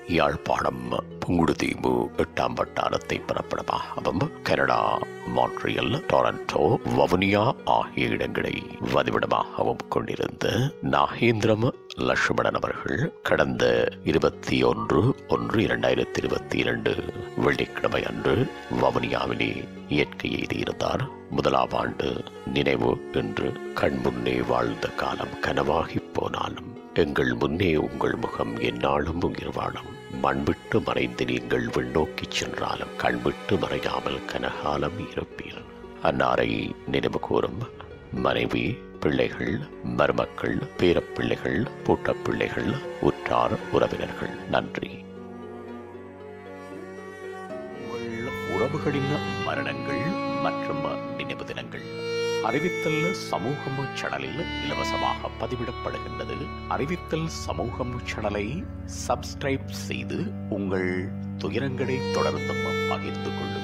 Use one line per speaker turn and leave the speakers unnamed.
யாழ்ப்பாணம் புங்குடுதீவு எட்டாம் வட்டாரத்தை பிறப்பிடமாகவும் கனடா மான்ட்ரியல் டொரண்டோ வவுனியா ஆகிய இடங்களை வதிவிடமாகவும் கொண்டிருந்த நாகேந்திரம் லட்சுமணன் அவர்கள் கடந்த இருபத்தி ஒன்று ஒன்று இரண்டாயிரத்தி இருபத்தி இரண்டு வெள்ளிக்கிழமை அன்று வவுனியாவிலே இயற்கை எய்தியிருந்தார் முதலாம் ஆண்டு நினைவு என்று கண்முன்னே வாழ்ந்த காலம் கனவாகி போனாலும் எங்கள் முன்னே உங்கள் முகம் எந்நாளும் உயிர் வாழும் மண்விட்டு மறைந்து நீங்கள் விண்ணோக்கி சென்றாலும் கண்விட்டு மறையாமல் கனகாலம் இருப்பீர் அன்னாரை நினைவு கூறும் மனைவி பிள்ளைகள் மருமக்கள் பேரப்பிள்ளைகள் பூட்டப்பிள்ளைகள் உற்றார் உறவினர்கள் நன்றி உங்கள் உறவுகளின் மரணங்கள் மற்றும் நினைவு தினங்கள் அறிவித்தல் சமூகம் சேனலில் இலவசமாக பதிவிடப்படுகின்றது அறிவித்தல் சமூகம் சேனலை சப்ஸ்கிரைப் செய்து உங்கள் துயரங்களை தொடர்ந்தும் பகிர்ந்து கொள்ளுங்கள்